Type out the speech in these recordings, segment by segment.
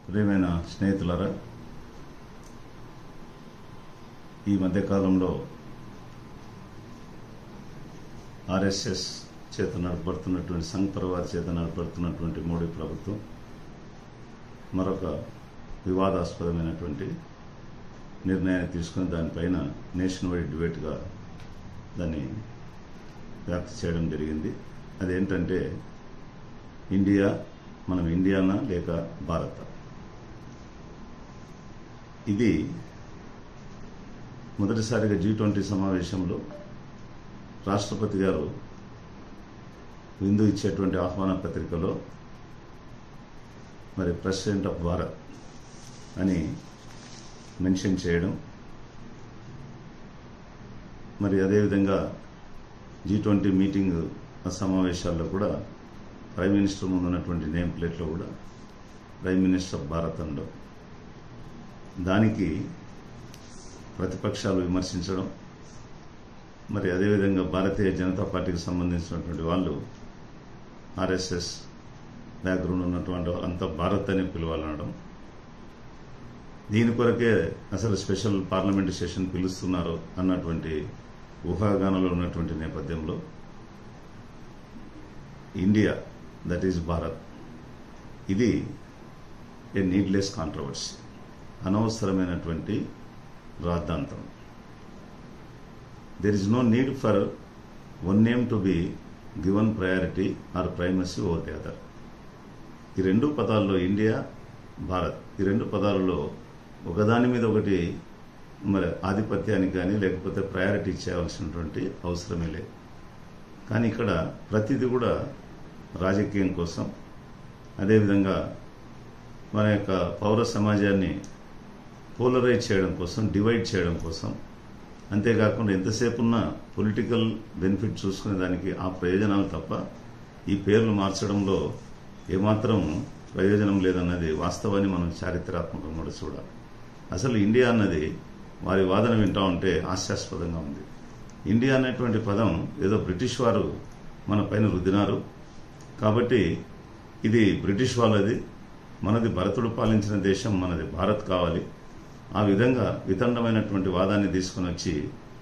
ప్రియమైన స్నేహితులారా ఈ మధ్యకాలంలో ఆర్ఎస్ఎస్ చేత నడపడుతున్నటువంటి సంఘ్ పరివార్ చేత నడపడుతున్నటువంటి మోడీ ప్రభుత్వం మరొక వివాదాస్పదమైనటువంటి నిర్ణయాన్ని తీసుకుని దానిపైన నేషన్ వైడ్ డిబేట్గా దాన్ని వ్యాప్తి చేయడం జరిగింది అదేంటంటే ఇండియా మనం ఇండియానా లేక భారత ఇది మొదటిసారిగా జీ ట్వంటీ సమావేశంలో రాష్ట్రపతి గారు విందు ఇచ్చేటువంటి ఆహ్వాన పత్రికలో మరి ప్రెసిడెంట్ ఆఫ్ భారత్ అని మెన్షన్ చేయడం మరి అదేవిధంగా జీ ట్వంటీ మీటింగ్ సమావేశాల్లో కూడా ప్రైమ్ మినిస్టర్ ముందు ఉన్నటువంటి నేమ్ ప్లేట్లో కూడా ప్రైమ్ మినిస్టర్ ఆఫ్ భారత్ అనడం దానికి ప్రతిపక్షాలు విమర్శించడం మరి అదేవిధంగా భారతీయ జనతా పార్టీకి సంబంధించినటువంటి వాళ్ళు ఆర్ఎస్ఎస్ బ్యాక్గ్రౌండ్ ఉన్నటువంటి అంతా భారత్ అని పిలవాలనడం దీని కొరకే అసలు స్పెషల్ పార్లమెంట్ సెషన్ పిలుస్తున్నారు అన్నటువంటి ఊహాగానాలు ఉన్నటువంటి నేపథ్యంలో ఇండియా దట్ ఈజ్ భారత్ ఇది ఏ నీడ్లెస్ కాంట్రవర్సీ అనవసరమైనటువంటి రాద్ధాంతం there is no need for one name to be given priority or primacy over the other ఈ రెండు పదాల్లో ఇండియా భారత్ ఈ రెండు పదాలలో ఒకదాని మీద ఒకటి మరి ఆధిపత్యానికి కానీ లేకపోతే ప్రయారిటీ ఇచ్చేయవలసినటువంటి అవసరమే లేదు కానీ ఇక్కడ ప్రతిదీ కూడా రాజకీయం కోసం అదేవిధంగా మన యొక్క పౌర సమాజాన్ని పోలరైజ్ చేయడం కోసం డివైడ్ చేయడం కోసం అంతేకాకుండా ఎంతసేపు ఉన్న పొలిటికల్ బెనిఫిట్ చూసుకునే దానికి ఆ ప్రయోజనాలు తప్ప ఈ పేర్లు మార్చడంలో ఏమాత్రం ప్రయోజనం లేదన్నది వాస్తవాన్ని మనం చారిత్రాత్మకంగా కూడా చూడాలి అసలు ఇండియా అన్నది వారి వాదన వింటా ఉంటే హాస్యాస్పదంగా ఉంది ఇండియా అనేటువంటి పదం ఏదో బ్రిటిష్ వారు మన పైన రుద్దినారు కాబట్టి ఇది బ్రిటిష్ వాళ్ళది మనది భరతుడు పాలించిన దేశం మనది భారత్ కావాలి ఆ విధంగా వితండమైనటువంటి వాదాన్ని తీసుకొని వచ్చి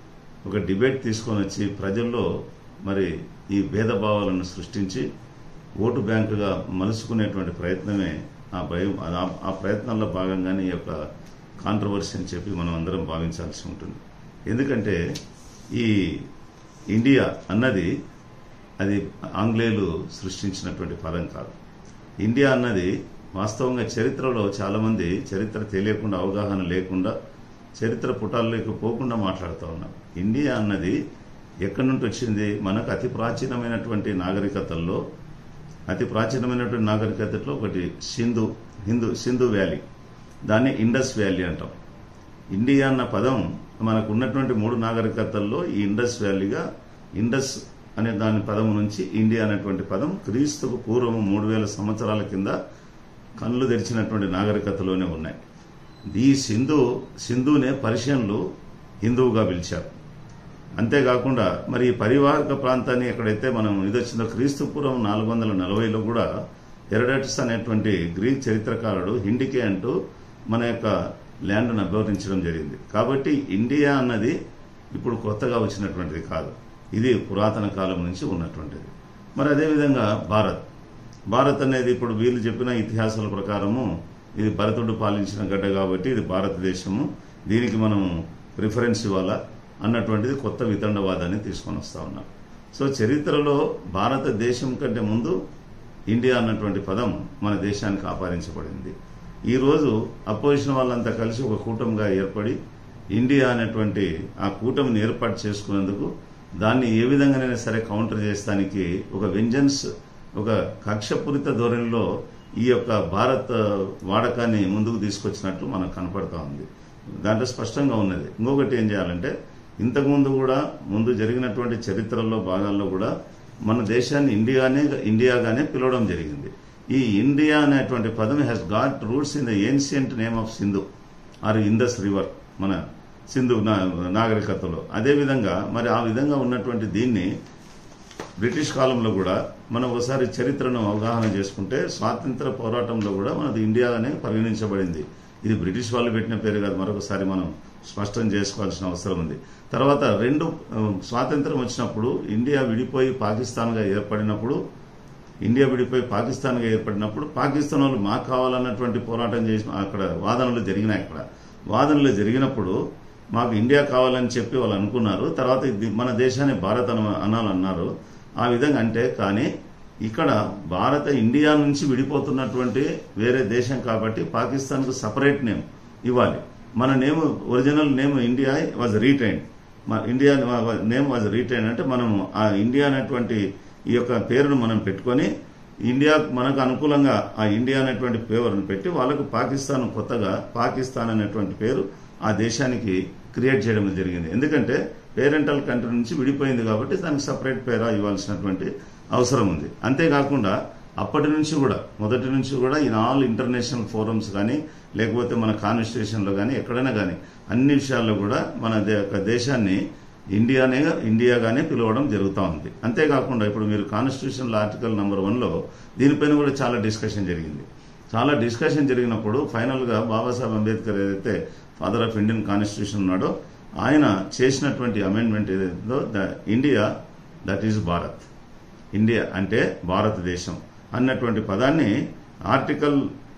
ఒక డిబేట్ తీసుకొని వచ్చి ప్రజల్లో మరి ఈ భేదభావాలను సృష్టించి ఓటు బ్యాంకుగా మలుసుకునేటువంటి ప్రయత్నమే ఆ భయం ఆ- ఆ ప్రయత్నంలో భాగంగానే ఈ యొక్క కాంట్రవర్సీ అని చెప్పి మనం అందరం భావించాల్సి ఉంటుంది ఎందుకంటే ఈ ఇండియా అన్నది అది ఆంగ్లేయులు సృష్టించినటువంటి పదం కాదు ఇండియా అన్నది వాస్తవంగా చరిత్రలో చాలామంది చరిత్ర తెలియకుండా అవగాహన లేకుండా చరిత్ర పుటాల్లోకి పోకుండా మాట్లాడుతూ ఉన్నారు ఇండియా అన్నది ఎక్కడి నుండి వచ్చింది మనకు అతి ప్రాచీనమైనటువంటి నాగరికతల్లో అతి ప్రాచీనమైనటువంటి నాగరికతలో ఒకటి సింధు హిందూ సింధు వ్యాలీ దాన్ని ఇండస్ వ్యాలీ అంటాం ఇండియా అన్న పదం మనకు ఉన్నటువంటి మూడు నాగరికతల్లో ఈ ఇండస్ వ్యాలీగా ఇండస్ అనే దాని పదం నుంచి ఇండియా అనేటువంటి పదం క్రీస్తుకు పూర్వం మూడు వేల సంవత్సరాల కింద కళ్ళు తెరిచినటువంటి నాగరికతలోనే ఉన్నాయి ఈ సింధు సింధునే పర్షియన్లు హిందువుగా పిలిచారు అంతేకాకుండా మరి ఈ పరివాహక ప్రాంతాన్ని ఎక్కడైతే మనం ఇదొచ్చిందో క్రీస్తు పూర్వం నాలుగు వందల నలభైలో కూడా హెరడటస్ అనేటువంటి గ్రీక్ చరిత్రకారుడు హిండికే అంటూ మన యొక్క ల్యాండ్ను అభ్యర్థించడం జరిగింది కాబట్టి ఇండియా అన్నది ఇప్పుడు కొత్తగా వచ్చినటువంటిది కాదు ఇది పురాతన కాలం నుంచి ఉన్నటువంటిది మరి అదేవిధంగా భారత్ భారత్ అనేది ఇప్పుడు వీళ్ళు చెప్పిన ఇతిహాసాల ప్రకారము ఇది భరతుడు పాలించిన గడ్డ కాబట్టి ఇది భారతదేశము దీనికి మనం ప్రిఫరెన్స్ ఇవ్వాలా అన్నటువంటిది కొత్త వితండవాదాన్ని తీసుకొని వస్తా ఉన్నాం సో చరిత్రలో భారతదేశం కంటే ముందు ఇండియా అన్నటువంటి పదం మన దేశానికి ఆపాదించబడింది ఈ రోజు అపోజిషన్ వాళ్ళంతా కలిసి ఒక కూటమిగా ఏర్పడి ఇండియా అనేటువంటి ఆ కూటమిని ఏర్పాటు చేసుకునేందుకు దాన్ని ఏ విధంగానైనా సరే కౌంటర్ చేస్తానికి ఒక వెంజన్స్ ఒక కక్షపూరిత ధోరణిలో ఈ యొక్క భారత్ వాడకాన్ని ముందుకు తీసుకొచ్చినట్లు మనకు కనపడతా ఉంది దాంట్లో స్పష్టంగా ఉన్నది ఇంకొకటి ఏం చేయాలంటే ఇంతకుముందు కూడా ముందు జరిగినటువంటి చరిత్రలో భాగాల్లో కూడా మన దేశాన్ని ఇండియానే ఇండియాగానే పిలవడం జరిగింది ఈ ఇండియా అనేటువంటి పదం has got roots in the ancient name of Sindhu or Indus river మన సింధు నా- నాగరికతలో అదేవిధంగా మరి ఆ విధంగా ఉన్నటువంటి దీన్ని బ్రిటిష్ కాలంలో కూడా మనం ఒకసారి చరిత్రను అవగాహన చేసుకుంటే స్వాతంత్ర పోరాటంలో కూడా మనది ఇండియానే పరిగణించబడింది ఇది బ్రిటిష్ వాళ్ళు పెట్టిన పేరు కాదు మరొకసారి మనం స్పష్టం చేసుకోవాల్సిన అవసరం ఉంది తర్వాత రెండు ఆ, స్వాతంత్రం వచ్చినప్పుడు ఇండియా విడిపోయి పాకిస్తాన్గా ఏర్పడినప్పుడు ఇండియా విడిపోయి పాకిస్తాన్గా ఏర్పడినప్పుడు పాకిస్తాన్ వాళ్ళు మాకు కావాలన్నటువంటి పోరాటం చేసిన అక్కడ వాదనలు జరిగినాయి అక్కడ వాదనలు జరిగినప్పుడు మాకు ఇండియా కావాలని చెప్పి వాళ్ళు అనుకున్నారు తర్వాత ఇది మన దేశాన్ని భారత్ అన అనాలన్నారు ఆ విధంగా అంటే కానీ ఇక్కడ భారత ఇండియా నుంచి విడిపోతున్నటువంటి వేరే దేశం కాబట్టి పాకిస్తాన్కు సపరేట్ నేమ్ ఇవ్వాలి మన name original name India was retain మా ఇండియా నేమ్ వాజ్ రీటైన్ అంటే మనము ఆ ఇండియా అనేటువంటి ఈ యొక్క పేరును మనం పెట్టుకొని ఇండియా మనకు అనుకూలంగా ఆ ఇండియా అనేటువంటి పేరును పెట్టి వాళ్ళకు పాకిస్తాన్ కొత్తగా పాకిస్తాన్ అనేటువంటి పేరు ఆ దేశానికి క్రియేట్ చేయడం జరిగింది ఎందుకంటే పేరెంటల్ కంట్రీ నుంచి విడిపోయింది కాబట్టి దానికి సపరేట్ పేరా ఇవ్వాల్సినటువంటి అవసరం ఉంది అంతేకాకుండా అప్పటి నుంచి కూడా మొదటి నుంచి కూడా ఇన్ ఆల్ ఇంటర్నేషనల్ ఫోరమ్స్ కానీ లేకపోతే మన కాన్స్టిట్యూషన్లో కానీ ఎక్కడైనా కానీ అన్ని విషయాల్లో కూడా మన దే- యొక్క దేశాన్ని ఇండియానే ఇండియాగానే పిలవడం జరుగుతూ ఉంది అంతేకాకుండా ఇప్పుడు మీరు కాన్స్టిట్యూషన్లో ఆర్టికల్ నెంబర్ వన్లో దీనిపైన కూడా చాలా డిస్కషన్ జరిగింది చాలా డిస్కషన్ జరిగినప్పుడు ఫైనల్గా బాబాసాహెబ్ అంబేద్కర్ ఏదైతే ఫాదర్ ఆఫ్ ఇండియన్ కాన్స్టిట్యూషన్ ఉన్నాడో ఆయన చేసినటువంటి అమెండ్మెంట్ ఏదైతుందో the India that is Bharat India అంటే భారతదేశం అన్నటువంటి పదాన్ని ఆర్టికల్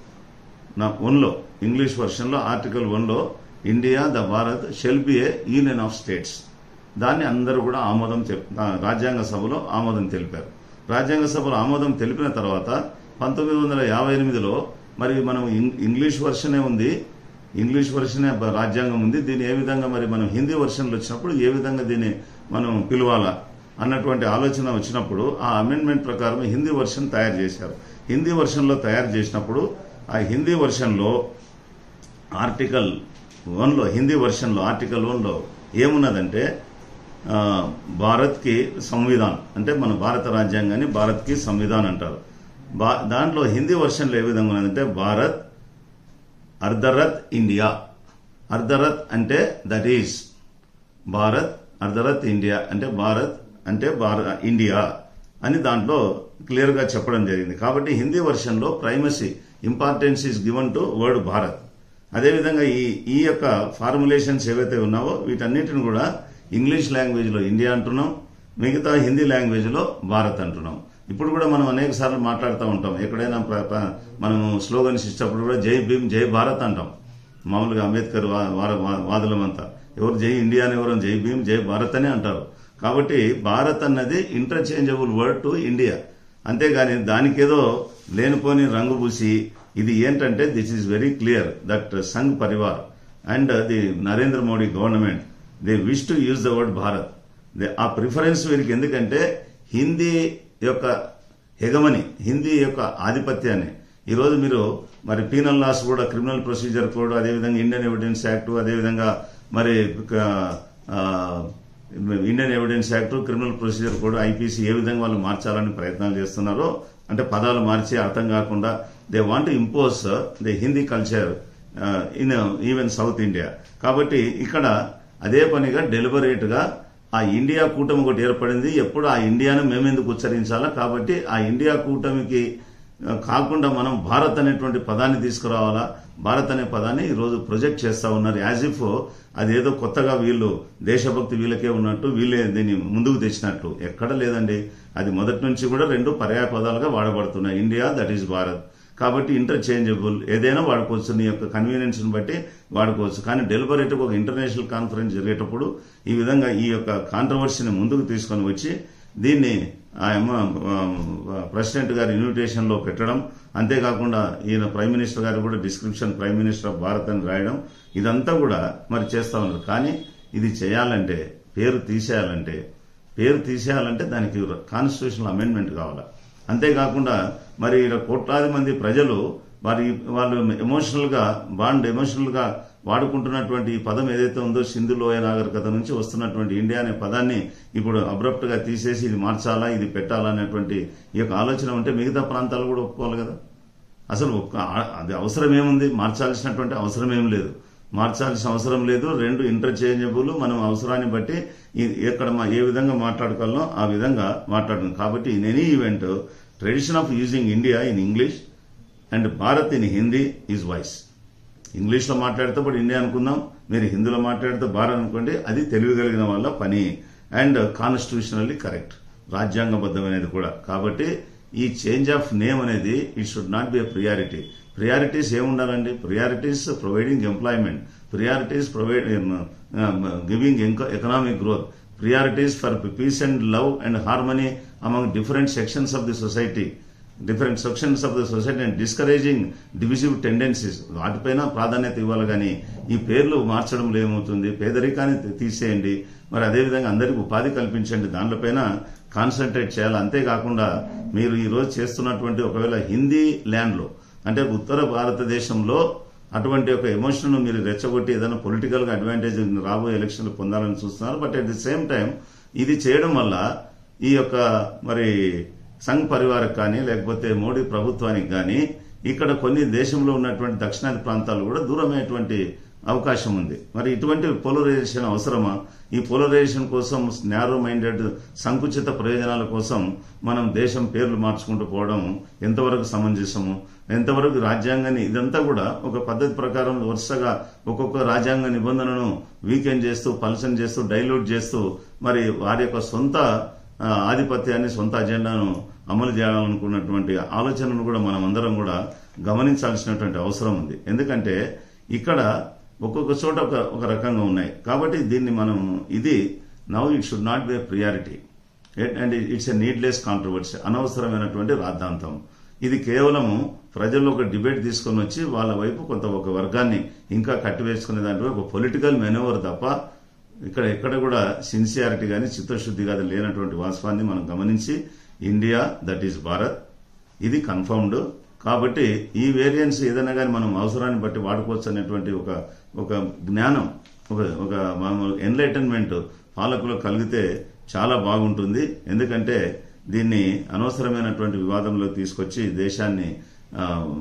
నా వన్లో ఇంగ్లీష్ వర్షన్లో ఆర్టికల్ వన్లో India the Bharat shall be a union of states దాన్ని అందరూ కూడా ఆమోదం తెప్- ఆ, రాజ్యాంగ సభలో ఆమోదం తెలిపారు రాజ్యాంగ సభలో ఆమోదం తెలిపిన తర్వాత పంతొమ్మిది వందల యాభై ఎనిమిదిలో మరి మనం ఇం- ఇంగ్లీష్ వర్షనే ఉంది ఇంగ్లీష్ వర్షనే బ- రాజ్యాంగం ఉంది దీన్ని ఏ విధంగా మరి మనం హిందీ వర్షన్లు వచ్చినప్పుడు ఏ విధంగా దీన్ని మనం పిలవాలా అన్నటువంటి ఆలోచన వచ్చినప్పుడు ఆ అమెండ్మెంట్ ప్రకారం హిందీ వర్షన్ తయారు చేశారు హిందీ వర్షన్లో తయారు చేసినప్పుడు ఆ హిందీ వర్షన్లో ఆర్టికల్ వన్లో హిందీ వర్షన్లో ఆర్టికల్ వన్లో ఏమున్నదంటే ఆ, భారత్కి సంవిధాన్ అంటే మన భారత రాజ్యాంగాన్ని భారత్కి సంవిధాన్ అంటారు బా దాంట్లో హిందీ వర్షన్లో ఏ విధంగా ఉన్నదంటే భారత్ అర్ధరత్ ఇండియా అర్ధరత్ అంటే దట్ ఈస్ భారత్ అర్ధరత్ ఇండియా అంటే భారత్ అంటే భారత ఇండియా అని దాంట్లో క్లియర్ గా చెప్పడం జరిగింది కాబట్టి హిందీ వర్షన్ లో primacy importance is given to word Bharat అదేవిధంగా ఈ ఈ యొక్క ఫార్ములేషన్స్ ఏవైతే ఉన్నావో వీటన్నిటిని కూడా ఇంగ్లీష్ లాంగ్వేజ్ లో ఇండియా అంటున్నాం మిగతా హిందీ లాంగ్వేజ్ లో భారత్ అంటున్నాం ఇప్పుడు కూడా మనం అనేక సార్లు మాట్లాడుతూ ఉంటాం ఎక్కడైనా ప్ర- ప్ర- మనం స్లోగన్స్ ఇచ్చినప్పుడు కూడా జై భీమ్ జై భారత్ అంటాం మామూలుగా అంబేద్కర్ వా- వార- వా- వాదులమంతా ఎవరు జై ఇండియా అని ఎవరు జై భీమ్ జై భారత్ అని అంటారు కాబట్టి భారత్ అన్నది ఇంటర్చేంజబుల్ వర్డ్ టు ఇండియా అంతేగాని దానికేదో లేనిపోని రంగు పూసి ఇది ఏంటంటే this is very clear that Sangh Parivar and the Narendra Modi government they wish to use the word Bharat దే- ఆ ప్రిఫరెన్స్ వీరికి ఎందుకంటే హిందీ యొక్క హెగమని హిందీ యొక్క ఆధిపత్యాన్ని ఈరోజు మీరు మరి పీనల్ లాస్ కూడా క్రిమినల్ ప్రొసీజర్ కోడ్ అదేవిధంగా ఇండియన్ ఎవిడెన్స్ యాక్ట్ అదేవిధంగా మరి ఆ, Indian evidence act criminal procedure code IPC ఏ విధంగా వాళ్ళు మార్చాలని ప్రయత్నాలు చేస్తున్నారో అంటే పదాలు మార్చి అర్థం కాకుండా they want impose the Hindi culture in even south India కాబట్టి ఇక్కడ అదే పనిగా డెలిబరేట్ గా ఆ ఇండియా కూటమి ఒకటి ఏర్పడింది ఎప్పుడు ఆ ఇండియాను మేమెందుకు ఉచ్చరించాలా కాబట్టి ఆ ఇండియా కూటమికి ఆ, కాకుండా మనం భారత్ అనేటువంటి పదాన్ని తీసుకురావాలా భారత్ అనే పదాన్ని ఈరోజు ప్రొజెక్ట్ చేస్తా ఉన్నారు యాజ్ ఇఫ్ అదేదో కొత్తగా వీళ్ళు దేశభక్తి వీళ్ళకే ఉన్నట్టు వీళ్ళే దీన్ని ముందుకు తెచ్చినట్లు ఎక్కడ లేదండి అది మొదటి నుంచి కూడా రెండు పర్యాయ పదాలుగా వాడబడుతున్నాయి ఇండియా దట్ ఈస్ భారత్ కాబట్టి ఇంటర్చేంజబుల్ ఏదైనా వాడుకోవచ్చు నీ యొక్క కన్వీనియన్స్ ని బట్టి వాడుకోవచ్చు కానీ డెలిబరేట్ ఒక ఇంటర్నేషనల్ కాన్ఫరెన్స్ జరిగేటప్పుడు ఈ విధంగా ఈ యొక్క కాంట్రవర్సీని ముందుకు తీసుకొని వచ్చి దీన్ని ఆయమ్మ ప్రెసిడెంట్ గారి ఇన్విటేషన్ లో పెట్టడం అంతేకాకుండా ఈయన ప్రైమ్ మినిస్టర్ గారు కూడా description prime minister of Bharat అని రాయడం ఇదంతా కూడా మరి చేస్తా ఉన్నారు కానీ ఇది చేయాలంటే పేరు తీసేయాలంటే పేరు తీసేయాలంటే దానికి కాన్స్టిట్యూషనల్ అమెండ్మెంట్ కావాలి అంతేకాకుండా మరి ఈడ కోట్లాది మంది ప్రజలు వారి వాళ్ళు ఎమోషనల్ గా బాండ్ ఎమోషనల్ గా వాడుకుంటున్నటువంటి ఈ పదం ఏదైతే ఉందో సింధు లోయ నాగరికత నుంచి వస్తున్నటువంటి ఇండియా అనే పదాన్ని ఇప్పుడు అబ్రప్ట్ గా తీసేసి ఇది మార్చాలా ఇది పెట్టాలా అనేటువంటి ఈ యొక్క ఆలోచన ఉంటే మిగతా ప్రాంతాలు కూడా ఒప్పుకోవాలి కదా అసలు ఒక్క- అది అవసరం ఏముంది మార్చాల్సినటువంటి అవసరం ఏం లేదు మార్చాల్సిన అవసరం లేదు రెండు ఇంటర్చేంజబుల్ మనం అవసరాన్ని బట్టి ఈ- ఎక్కడ మా- ఏ విధంగా మాట్లాడుకోవాలో ఆ విధంగా మాట్లాడుతుంది కాబట్టి in any event tradition of using India in English and Bharat in Hindi is voice ఇంగ్లీష్లో మాట్లాడితే ఇప్పుడు ఇండియా అనుకుందాం మీరు హిందీలో మాట్లాడితే భారత్ అనుకోండి అది తెలివి కలిగిన వాళ్ళ పని అండ్ కాన్స్టిట్యూషనల్లీ కరెక్ట్ రాజ్యాంగబద్ధమైనది కూడా కాబట్టి ఈ చేంజ్ ఆఫ్ నేమ్ అనేది it should not be a priority priorities ఏముండాలండి priorities providing employment priorities provide giving economic growth priorities for peace and love and harmony among different sections of the society different sections of the society and discouraging divisive tendencies వాటిపైన ప్రాధాన్యత ఇవ్వాలి కానీ ఈ పేర్లు మార్చడంలో ఏమవుతుంది పేదరికాన్ని తీ- తీసేయండి మరి అదేవిధంగా అందరికీ ఉపాధి కల్పించండి దానిపైన కాన్సన్ట్రేట్ చేయాలి అంతేకాకుండా మీరు ఈ రోజు చేస్తున్నటువంటి ఒకవేళ హిందీ ల్యాండ్లో అంటే ఉత్తర భారతదేశంలో అటువంటి ఒక ఎమోషన్ మీరు రెచ్చగొట్టి ఏదైనా పొలిటికల్ గా అడ్వాంటేజ్ రాబోయే ఎలక్షన్లు పొందాలని చూస్తున్నారు but at the same time ఇది చేయడం వల్ల ఈ యొక్క మరి సంఘ్ పరివారకు కానీ లేకపోతే మోడీ ప్రభుత్వానికి కానీ ఇక్కడ కొన్ని దేశంలో ఉన్నటువంటి దక్షిణాది ప్రాంతాలు కూడా దూరమైనటువంటి అవకాశం ఉంది మరి ఇటువంటి పోలరైజేషన్ అవసరమా ఈ పోలరైజేషన్ కోసం నారో మైండెడ్ సంకుచిత ప్రయోజనాల కోసం మనం దేశం పేర్లు మార్చుకుంటూ పోవడం ఎంతవరకు సమంజసము ఎంతవరకు రాజ్యాంగాన్ని ఇదంతా కూడా ఒక పద్ధతి ప్రకారం వరుసగా ఒక్కొక్క రాజ్యాంగ నిబంధనను వీకెండ్ చేస్తూ పల్సన్ చేస్తూ డైల్యూట్ చేస్తూ మరి వారి యొక్క సొంత ఆ, ఆధిపత్యాన్ని సొంత అజెండాను అమలు చేయాలనుకున్నటువంటి ఆలోచనను కూడా మనం అందరం కూడా గమనించాల్సినటువంటి అవసరం ఉంది ఎందుకంటే ఇక్కడ ఒక్కొక్క చోట ఒక ఒక రకంగా ఉన్నాయి కాబట్టి దీన్ని మనం ఇది now it should not be a priority and it's a needless controversy అనవసరమైనటువంటి రాద్ధాంతం ఇది కేవలము ప్రజల్లో ఒక డిబేట్ తీసుకొని వచ్చి వాళ్ళ వైపు కొంత ఒక వర్గాన్ని ఇంకా కట్టివేసుకునే దాంట్లో ఒక పొలిటికల్ మెనోవర్ తప్ప ఇక్కడ ఎక్కడ కూడా సిన్సియారిటీ కానీ చిత్తశుద్ధి కానీ లేనటువంటి వాస్తవాన్ని మనం గమనించి ఇండియా దట్ ఈస్ భారత్ ఇది కన్ఫర్మ్డ్ కాబట్టి ఈ వేరియంట్స్ ఏదైనా కానీ మనం అవసరాన్ని బట్టి వాడుకోవచ్చు అనేటువంటి ఒక ఒక జ్ఞానం ఒక ఒక ఎన్లైటన్మెంట్ పాలకులకు కలిగితే చాలా బాగుంటుంది ఎందుకంటే దీన్ని అనవసరమైనటువంటి వివాదంలో తీసుకొచ్చి దేశాన్ని ఆ,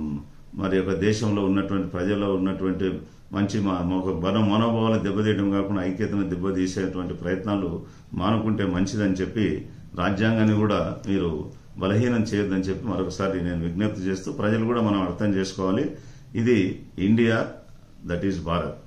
మరి ఒక దేశంలో ఉన్నటువంటి ప్రజల్లో ఉన్నటువంటి మంచి మా- ఒక బలం మనోభావాలు దెబ్బతీయడం కాకుండా ఐక్యతను దెబ్బతీసేటువంటి ప్రయత్నాలు మానుకుంటే మంచిదని చెప్పి రాజ్యాంగాన్ని కూడా మీరు బలహీనం చేయొద్దని చెప్పి మరొకసారి నేను విజ్ఞప్తి చేస్తూ ప్రజలు కూడా మనం అర్థం చేసుకోవాలి ఇది ఇండియా దట్ ఈజ్ భారత్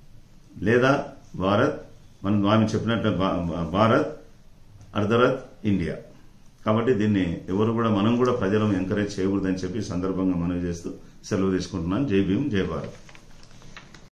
లేదా భారత్ మనం ఆమె చెప్పినట్టు భా- భారత్ అర్ధరత్ ఇండియా కాబట్టి దీన్ని ఎవరు కూడా మనం కూడా ప్రజలను ఎంకరేజ్ చేయకూడదని చెప్పి ఈ సందర్భంగా మనవి చేస్తూ సెలవు తీసుకుంటున్నాను జై భీమ్ జై భారత్